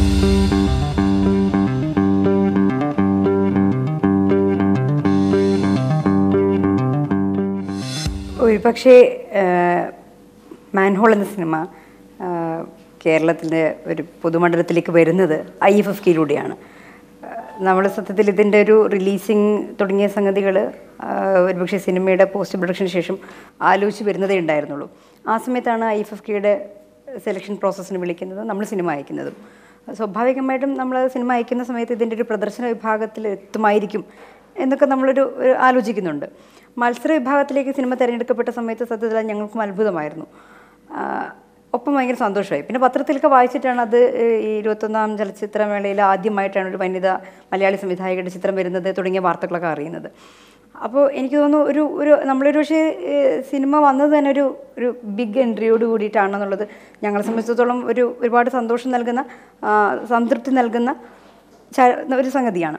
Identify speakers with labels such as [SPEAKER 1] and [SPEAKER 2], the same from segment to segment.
[SPEAKER 1] ഒരുപക്ഷെ മാൻഹോൾ എന്ന സിനിമ കേരളത്തിൻ്റെ ഒരു പൊതുമണ്ഡലത്തിലേക്ക് വരുന്നത് ഐ എഫ് എഫ് കെയിലൂടെയാണ് നമ്മൾ സത്യത്തിൽ ഇതിൻ്റെ ഒരു റിലീസിങ് തുടങ്ങിയ സംഗതികൾ ഒരുപക്ഷെ സിനിമയുടെ പോസ്റ്റ് പ്രൊഡക്ഷന് ശേഷം ആലോചിച്ച് വരുന്നതേ ഉണ്ടായിരുന്നുള്ളൂ ആ സമയത്താണ് ഐ എഫ് എഫ് കെയുടെ സെലക്ഷൻ പ്രോസസ്സിന് വിളിക്കുന്നത് നമ്മൾ സിനിമ അയക്കുന്നതും സ്വാഭാവികമായിട്ടും നമ്മൾ സിനിമ അയക്കുന്ന സമയത്ത് ഇതിൻ്റെ ഒരു പ്രദർശന വിഭാഗത്തിൽ എത്തുമായിരിക്കും എന്നൊക്കെ നമ്മളൊരു ഒരു ആലോചിക്കുന്നുണ്ട് മത്സര വിഭാഗത്തിലേക്ക് സിനിമ തിരഞ്ഞെടുക്കപ്പെട്ട സമയത്ത് സത്യത്തിൽ ഞങ്ങൾക്കും അത്ഭുതമായിരുന്നു ആ, ഒപ്പം ഭയങ്കര സന്തോഷമായി പിന്നെ പത്രത്തിലൊക്കെ വായിച്ചിട്ടാണ് അത് ഈ ഇരുപത്തൊന്നാം ചലച്ചിത്രമേളയിൽ ആദ്യമായിട്ടാണ് ഒരു വനിത മലയാളി സംവിധായകരുടെ ചിത്രം വരുന്നത് തുടങ്ങിയ വാർത്തകളൊക്കെ അറിയുന്നത് അപ്പോൾ എനിക്ക് തോന്നുന്നു ഒരു ഒരു നമ്മളൊരു പക്ഷേ ഏഹ്, സിനിമ വന്നത് തന്നെ ഒരു ഒരു ബിഗ് എൻട്രിയോട് കൂടിയിട്ടാണെന്നുള്ളത് ഞങ്ങളെ സംബന്ധിച്ചിടത്തോളം ഒരു ഒരുപാട് സന്തോഷം നൽകുന്ന ആ, സംതൃപ്തി നൽകുന്ന ച- ഒരു സംഗതിയാണ്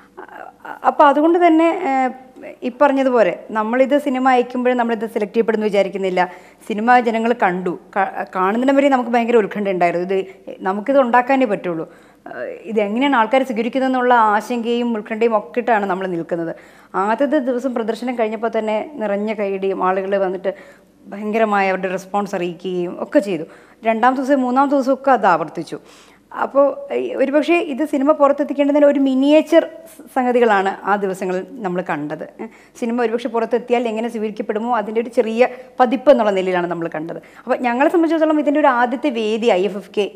[SPEAKER 1] അപ്പോൾ അതുകൊണ്ട് തന്നെ ഏഹ്, ഈ പറഞ്ഞതുപോലെ നമ്മളിത് സിനിമ അയക്കുമ്പോഴും നമ്മളിത് സെലക്ട് ചെയ്യപ്പെടുന്നു വിചാരിക്കുന്നില്ല സിനിമ ജനങ്ങൾ കണ്ടു ക- കാണുന്നതിന് വരെ നമുക്ക് ഭയങ്കര ഉത്കണ്ഠ ഉണ്ടായിരുന്നു ഇത് നമുക്കിത് ഉണ്ടാക്കാനേ പറ്റുള്ളൂ ഏഹ്, ഇത് എങ്ങനെയാണ് ആൾക്കാർ സ്വീകരിക്കുന്നതെന്നുള്ള ആശങ്കയും ഉത്കണ്ഠയും ഒക്കെ ഇട്ടാണ് നമ്മൾ നിൽക്കുന്നത് ആദ്യത്തെ ദിവസം പ്രദർശനം കഴിഞ്ഞപ്പോൾ തന്നെ നിറഞ്ഞ കൈയിടിയും ആളുകൾ വന്നിട്ട് ഭയങ്കരമായ അവരുടെ റെസ്പോൺസ് അറിയിക്കുകയും ഒക്കെ ചെയ്തു രണ്ടാം ദിവസം മൂന്നാം ദിവസമൊക്കെ അത് ആവർത്തിച്ചു അപ്പോൾ ഒരുപക്ഷെ ഇത് സിനിമ പുറത്തെത്തിക്കേണ്ടതിന് ഒരു മിനിയേച്ചർ സംഗതികളാണ് ആ ദിവസങ്ങളിൽ നമ്മൾ കണ്ടത് ഏഹ് സിനിമ ഒരുപക്ഷെ പുറത്തെത്തിയാൽ എങ്ങനെ സ്വീകരിക്കപ്പെടുമോ അതിൻ്റെ ഒരു ചെറിയ പതിപ്പ് എന്നുള്ള നിലയിലാണ് നമ്മൾ കണ്ടത് അപ്പോൾ ഞങ്ങളെ സംബന്ധിച്ചിടത്തോളം ഇതിൻ്റെ ഒരു ആദ്യത്തെ വേദി ഐ എഫ് എഫ് കെ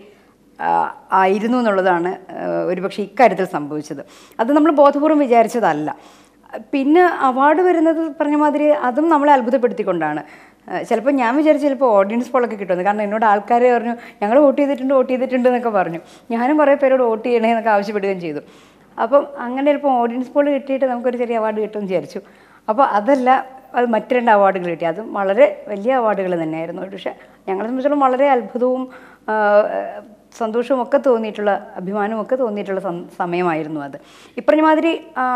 [SPEAKER 1] ആയിരുന്നു എന്നുള്ളതാണ് ആ, ഒരുപക്ഷെ ഇക്കാര്യത്തിൽ സംഭവിച്ചത് അത് നമ്മൾ ബോധപൂർവം വിചാരിച്ചതല്ല പിന്നെ അവാർഡ് വരുന്നത് പറഞ്ഞ മാതിരി അതും നമ്മളെ അത്ഭുതപ്പെടുത്തിക്കൊണ്ടാണ് ചിലപ്പോൾ ഞാൻ വിചാരിച്ചു ചിലപ്പോൾ ഓഡിയൻസ് പോളൊക്കെ കിട്ടുമെന്ന് കാരണം എന്നോട് ആൾക്കാർ പറഞ്ഞു ഞങ്ങൾ വോട്ട് ചെയ്തിട്ടുണ്ട് വോട്ട് ചെയ്തിട്ടുണ്ട് എന്നൊക്കെ പറഞ്ഞു ഞാനും കുറേ പേരോട് വോട്ട് ചെയ്യണേ എന്നൊക്കെ ആവശ്യപ്പെടുകയും ചെയ്തു അപ്പം അങ്ങനെ ചിലപ്പോൾ ഓഡിയൻസ് പോൾ കിട്ടിയിട്ട് നമുക്കൊരു ചെറിയ അവാർഡ് കിട്ടുമെന്ന് വിചാരിച്ചു അപ്പോൾ അതല്ല അത് മറ്റ് രണ്ട് അവാർഡുകൾ കിട്ടി അതും വളരെ വലിയ അവാർഡുകൾ തന്നെയായിരുന്നു പക്ഷേ ഞങ്ങളെ സംബന്ധിച്ചിടത്തോളം വളരെ അത്ഭുതവും ആ, സന്തോഷവും ഒക്കെ തോന്നിയിട്ടുള്ള അഭിമാനവും ഒക്കെ തോന്നിയിട്ടുള്ള സം- സമയമായിരുന്നു അത് ഇപ്പറഞ്ഞ മാതിരി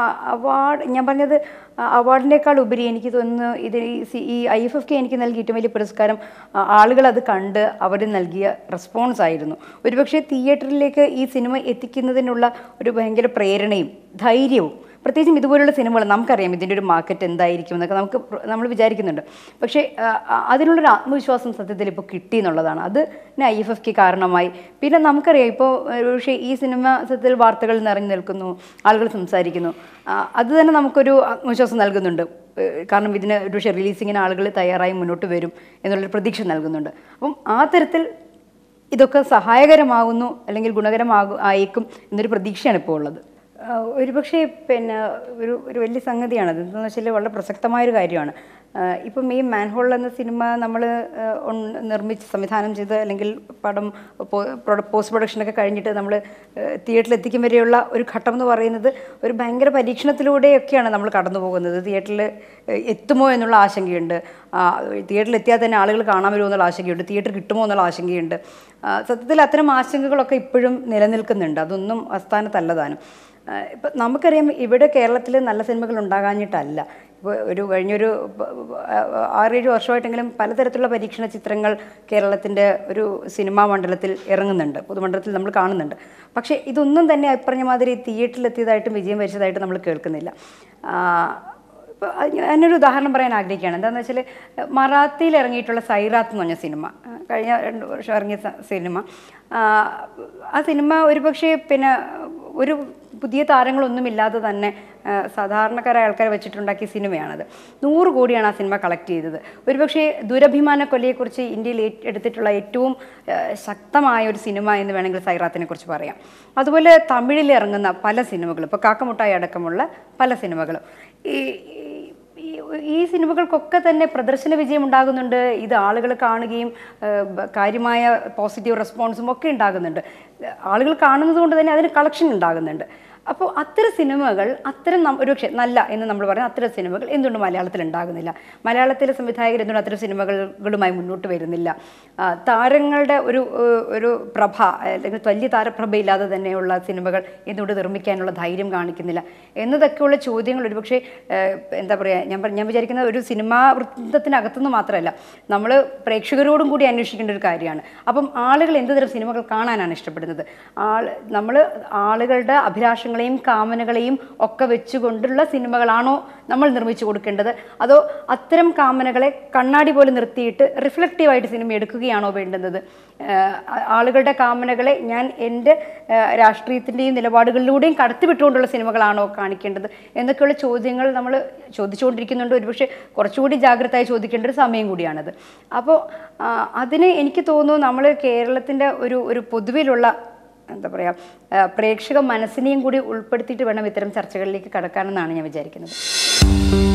[SPEAKER 1] അവാർഡ് ഞാൻ പറഞ്ഞത് അവാർഡിനേക്കാൾ ഉപരി എനിക്ക് തോന്നുന്നു ഇത് ഈ സി- ഈ ഐ എഫ് എഫ് കെ എനിക്ക് നൽകിയ ഏറ്റവും വലിയ പുരസ്കാരം ആ, ആളുകൾ അത് കണ്ട് അവർ നൽകിയ റെസ്പോൺസ് ആയിരുന്നു ഒരുപക്ഷെ തിയേറ്ററിലേക്ക് ഈ സിനിമ എത്തിക്കുന്നതിനുള്ള ഒരു ഭയങ്കര പ്രേരണയും ധൈര്യവും പ്രത്യേകിച്ചും ഇതുപോലുള്ള സിനിമകൾ നമുക്കറിയാം ഇതിൻ്റെ ഒരു മാർക്കറ്റ് എന്തായിരിക്കും എന്നൊക്കെ നമുക്ക് പ്ര- നമ്മൾ വിചാരിക്കുന്നുണ്ട് പക്ഷേ ആ, ആ, അതിനുള്ളൊരു ആത്മവിശ്വാസം സത്യത്തിൽ ഇപ്പോൾ കിട്ടി എന്നുള്ളതാണ് അത് ഐ എഫ് എഫ് കെ കാരണമായി പിന്നെ നമുക്കറിയാം ഇപ്പോൾ പക്ഷേ ഈ സിനിമ സത്യത്തിൽ വാർത്തകൾ നിറഞ്ഞു നിൽക്കുന്നു ആളുകൾ സംസാരിക്കുന്നു ആ, അത് തന്നെ നമുക്കൊരു ആത്മവിശ്വാസം നൽകുന്നുണ്ട് ഏഹ് കാരണം ഇതിന് ഒരു പക്ഷേ റിലീസിങ്ങിന് ആളുകൾ തയ്യാറായി മുന്നോട്ട് വരും എന്നുള്ളൊരു പ്രതീക്ഷ നൽകുന്നുണ്ട് അപ്പം ആ തരത്തിൽ ഇതൊക്കെ സഹായകരമാകുന്നു അല്ലെങ്കിൽ ഗുണകരമാകും ആയേക്കും എന്നൊരു പ്രതീക്ഷയാണ് ഇപ്പോൾ ഉള്ളത് ആഹ് ഒരുപക്ഷെ പിന്നെ ഒരു ഒരു വലിയ സംഗതിയാണ് അത് എന്താണെന്ന് വെച്ചാൽ വളരെ പ്രസക്തമായൊരു കാര്യമാണ് ആഹ് ഇപ്പം ഈ മാൻഹോൾ എന്ന സിനിമ നമ്മൾ നിർമ്മിച്ച് സംവിധാനം ചെയ്ത് അല്ലെങ്കിൽ പടം പോസ്റ്റ് പ്രൊഡക്ഷനൊക്കെ കഴിഞ്ഞിട്ട് നമ്മൾ തിയേറ്ററിൽ എത്തിക്കും വരെയുള്ള ഒരു ഘട്ടം എന്ന് പറയുന്നത് ഒരു ഭയങ്കര പരീക്ഷണത്തിലൂടെയൊക്കെയാണ് നമ്മൾ കടന്നു പോകുന്നത് തിയേറ്ററിൽ എത്തുമോ എന്നുള്ള ആശങ്കയുണ്ട് ആ, തിയേറ്ററിൽ എത്തിയാൽ തന്നെ ആളുകൾ കാണാൻ വരുമോ എന്നുള്ള ആശങ്കയുണ്ട് തിയേറ്റർ കിട്ടുമോ എന്നുള്ള ആശങ്കയുണ്ട് ആ, സത്യത്തിൽ അത്തരം ആശങ്കകളൊക്കെ ഇപ്പോഴും നിലനിൽക്കുന്നുണ്ട് അതൊന്നും അസ്ഥാനത്തല്ല താനും ആ, ഇപ്പം നമുക്കറിയാം ഇവിടെ കേരളത്തിൽ നല്ല സിനിമകൾ ഉണ്ടാകാഞ്ഞിട്ടല്ല ഇപ്പോൾ ഒരു കഴിഞ്ഞൊരു പ- പ- ആറേഴ് വർഷമായിട്ടെങ്കിലും പലതരത്തിലുള്ള പരീക്ഷണ ചിത്രങ്ങൾ കേരളത്തിൻ്റെ ഒരു സിനിമാ മണ്ഡലത്തിൽ ഇറങ്ങുന്നുണ്ട് പൊതുമണ്ഡലത്തിൽ നമ്മൾ കാണുന്നുണ്ട് പക്ഷേ ഇതൊന്നും തന്നെ അപ്പറഞ്ഞ മാതിരി തിയേറ്ററിൽ എത്തിയതായിട്ടും വിജയം വരിച്ചതായിട്ടും നമ്മൾ കേൾക്കുന്നില്ല ആ, ഇപ്പോൾ അത് ഞാനൊരു ഉദാഹരണം പറയാൻ ആഗ്രഹിക്കുകയാണ് എന്താണെന്ന് വെച്ചാൽ മറാത്തിയിൽ ഇറങ്ങിയിട്ടുള്ള സൈറാത്ത് എന്ന് പറഞ്ഞ സിനിമ ആ, കഴിഞ്ഞ രണ്ട് വർഷം ഇറങ്ങിയ സ- സിനിമ ആ, ആ സിനിമ ഒരുപക്ഷെ പിന്നെ ഒരു പുതിയ താരങ്ങളൊന്നുമില്ലാതെ തന്നെ ആ, സാധാരണക്കാരായ ആൾക്കാരെ വെച്ചിട്ടുണ്ടാക്കിയ സിനിമയാണത് നൂറ് കോടിയാണ് ആ സിനിമ കളക്ട് ചെയ്തത് ഒരുപക്ഷെ ദുരഭിമാന കൊലയെക്കുറിച്ച് ഇന്ത്യയിൽ ഏ- എടുത്തിട്ടുള്ള ഏറ്റവും ആ, ശക്തമായ ഒരു സിനിമ എന്ന് വേണമെങ്കിൽ സൈറാത്തിനെ കുറിച്ച് പറയാം അതുപോലെ തമിഴിൽ ഇറങ്ങുന്ന പല സിനിമകളും ഇപ്പോൾ കാക്കമുട്ടായി അടക്കമുള്ള പല സിനിമകളും ഈ ഈ- ഈ- ഈ സിനിമകൾക്കൊക്കെ തന്നെ പ്രദർശന വിജയം ഉണ്ടാകുന്നുണ്ട് ഇത് ആളുകൾ കാണുകയും ആ, ബ- കാര്യമായ പോസിറ്റീവ് റെസ്പോൺസും ഒക്കെ ഉണ്ടാകുന്നുണ്ട് ആളുകൾ കാണുന്നത് കൊണ്ട് തന്നെ അതിന് കളക്ഷൻ ഉണ്ടാകുന്നുണ്ട് അപ്പോൾ അത്തരം സിനിമകൾ അത്തരം നം- ഒരു പക്ഷേ നല്ല എന്ന് നമ്മൾ പറയുന്ന അത്തരം സിനിമകൾ എന്തുകൊണ്ട് മലയാളത്തിൽ ഉണ്ടാകുന്നില്ല മലയാളത്തിലെ സംവിധായകർ എന്തുകൊണ്ട് അത്തരം സിനിമകളുമായി മുന്നോട്ട് വരുന്നില്ല ആ, താരങ്ങളുടെ ഒരു ഏഹ്, ഒരു പ്രഭ അല്ലെങ്കിൽ വലിയ താരപ്രഭയില്ലാതെ തന്നെയുള്ള സിനിമകൾ എന്തുകൊണ്ട് നിർമ്മിക്കാനുള്ള ധൈര്യം കാണിക്കുന്നില്ല എന്നതൊക്കെയുള്ള ചോദ്യങ്ങൾ ഒരുപക്ഷെ ഏഹ്, എന്താ പറയുക ഞാൻ പറ- ഞാൻ വിചാരിക്കുന്ന ഒരു സിനിമാ വൃത്തത്തിനകത്തുനിന്ന് മാത്രമല്ല നമ്മൾ പ്രേക്ഷകരോടും കൂടി അന്വേഷിക്കേണ്ട ഒരു കാര്യമാണ് അപ്പം ആളുകൾ എന്ത് തരം സിനിമകൾ കാണാനാണ് ഇഷ്ടപ്പെടുന്നത് ആൾ നമ്മൾ ആളുകളുടെ അഭിലാഷങ്ങളെയും കാമനകളെയും ഒക്കെ വെച്ചുകൊണ്ടുള്ള സിനിമകളാണോ നമ്മൾ നിർമ്മിച്ചു കൊടുക്കേണ്ടത് അതോ അത്തരം കാമനകളെ കണ്ണാടി പോലെ നിർത്തിയിട്ട് റിഫ്ലക്റ്റീവായിട്ട് സിനിമ എടുക്കുകയാണോ വേണ്ടുന്നത് ആഹ് ആളുകളുടെ കാമനകളെ ഞാൻ എൻ്റെ ആഹ് രാഷ്ട്രീയത്തിൻ്റെയും നിലപാടുകളിലൂടെയും കടത്തിവിട്ടുകൊണ്ടുള്ള സിനിമകളാണോ കാണിക്കേണ്ടത് എന്നൊക്കെയുള്ള ചോദ്യങ്ങൾ നമ്മൾ ചോദിച്ചുകൊണ്ടിരിക്കുന്നുണ്ട് ഒരുപക്ഷെ കുറച്ചുകൂടി ജാഗ്രതയായി ചോദിക്കേണ്ട ഒരു സമയം കൂടിയാണത് അപ്പോൾ അതിന് എനിക്ക് തോന്നുന്നു നമ്മൾ കേരളത്തിൻ്റെ ഒരു ഒരു പൊതുവിലുള്ള എന്താ പറയുക പ്രേക്ഷക മനസ്സിനെയും കൂടി ഉൾപ്പെടുത്തിയിട്ട് വേണം ഇത്തരം ചർച്ചകളിലേക്ക് കടക്കാനെന്നാണ് ഞാൻ വിചാരിക്കുന്നത്